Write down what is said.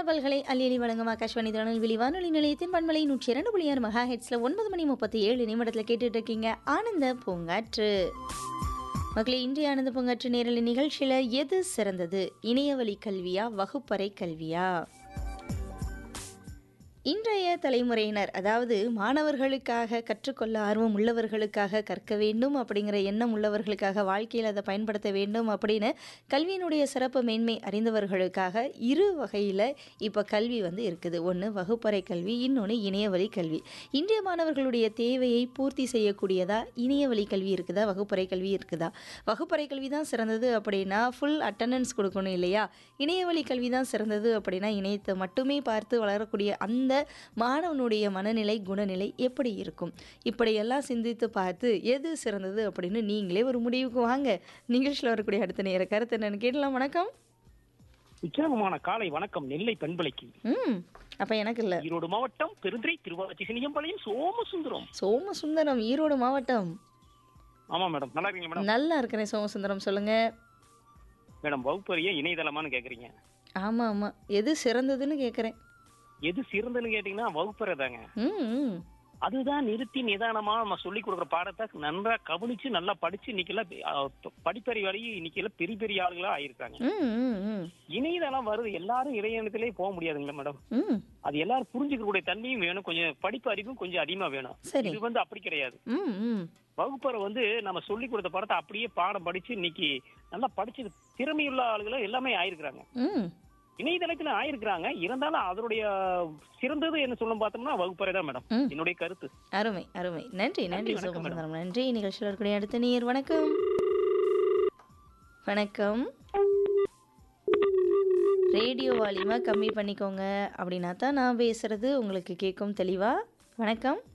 தகவல்களை அள்ளி வழங்கும் ஆகாஷ்வாணி திருநெல்வேலி வானொலி நிலையத்தின் பண்பலை நூற்றி இரண்டு புள்ளி ஆறு மெகா ஹெட்ஸில் ஒன்பது மணி முப்பத்தி ஏழு நிமிடத்தில் கேட்டுட்டு இருக்கீங்க ஆனந்த பூங்காற்று மக்களே இன்றைய ஆனந்த பூங்காற்று நேரலை நிகழ்ச்சியில் எது சிறந்தது இணையவழி கல்வியா வகுப்பறை கல்வியா இன்றைய தலைமுறையினர் அதாவது மாணவர்களுக்காக கற்றுக்கொள்ள ஆர்வம் உள்ளவர்களுக்காக கற்க வேண்டும் அப்படிங்கிற எண்ணம் உள்ளவர்களுக்காக வாழ்க்கையில் அதை பயன்படுத்த வேண்டும் அப்படின்னு கல்வியினுடைய சிறப்பு மேன்மை அறிந்தவர்களுக்காக இரு வகையில் இப்போ கல்வி வந்து இருக்குது ஒன்று வகுப்பறை கல்வி இன்னொன்று இணையவழி கல்வி இன்றைய மாணவர்களுடைய தேவையை பூர்த்தி செய்யக்கூடியதா இணையவழி கல்வி இருக்குதா வகுப்பறை கல்வி இருக்குதா வகுப்பறை கல்வி தான் சிறந்தது அப்படின்னா ஃபுல் அட்டண்டன்ஸ் கொடுக்கணும் இல்லையா இணையவழி கல்வி தான் சிறந்தது அப்படின்னா இணையத்தை மட்டுமே பார்த்து வளரக்கூடிய அந்த மாணவனுடைய மனநிலை குணநிலை எப்படி இருக்கும் இப்படியெல்லாம் சிந்தித்து பார்த்து எது சிறந்தது அப்படின்னு நீங்களே ஒரு முடிவுக்கு வாங்க நிகழ்ச்சியில் வரக்கூடிய அடுத்த நேர கருத்து என்னன்னு கேட்டலாம் வணக்கம் உற்சாகமான காலை வணக்கம் நெல்லை பண்பலைக்கு ம் அப்போ எனக்கு இல்லை ஈரோடு மாவட்டம் பெருந்துறை திருவாச்சி சினியம்பாளையம் சோமசுந்தரம் சோமசுந்தரம் ஈரோடு மாவட்டம் ஆமா மேடம் நல்லா இருக்கீங்க மேடம் நல்லா இருக்கிறேன் சோமசுந்தரம் சொல்லுங்க மேடம் வகுப்பறைய இணையதளமான்னு கேக்குறீங்க ஆமாம் ஆமாம் எது சிறந்ததுன்னு கேட்குறேன் எது சிறந்ததுன்னு கேட்டீங்கன்னா வகுப்பறை தாங்க ம் ம் அதுதான் நிறுத்தி நிதானமா நம்ம சொல்லி கொடுக்குற பாடத்தை நன்றா கவனிச்சு நல்லா படிச்சு இன்னைக்கு எல்லாம் அஹ், படிப்பறி வரையும் இன்னைக்கு எல்லாம் பெரிய பெரிய ஆளுகளா ஆயிருக்காங்க ம் ம் ம் இணையதளம் வருது எல்லாரும் இணையத்திலே போக முடியாதுங்களா மேடம் ம் அது எல்லாரும் புரிஞ்சுக்கக்கூடிய தன்மையும் வேணும் கொஞ்சம் படிப்பு அறிவும் கொஞ்சம் அதிகமா வேணும் சரி இது வந்து அப்படி கிடையாது ம் ம் வகுப்பறை வந்து நம்ம சொல்லி கொடுத்த பாடத்தை அப்படியே பாடம் படிச்சு இன்னைக்கு நல்லா படிச்சு திறமையுள்ள ஆளுகளும் எல்லாமே ஆயிருக்கிறாங்க ம் இணையதளத்துல ஆயிருக்கிறாங்க இருந்தாலும் அதனுடைய சிறந்தது என்ன சொல்லும் பார்த்தோம்னா வகுப்பறை தான் மேடம் ம். என்னுடைய கருத்து அருமை அருமை நன்றி நன்றி வணக்கம், சோமசுந்தரம் நன்றி நிகழ்ச்சியில் இருக்கக்கூடிய அடுத்த நீர் வணக்கம் வணக்கம் ரேடியோ வால்யூமை கம்மி பண்ணிக்கோங்க அப்படின்னா தான் நான் பேசுறது உங்களுக்கு கேட்கும் தெளிவா வணக்கம்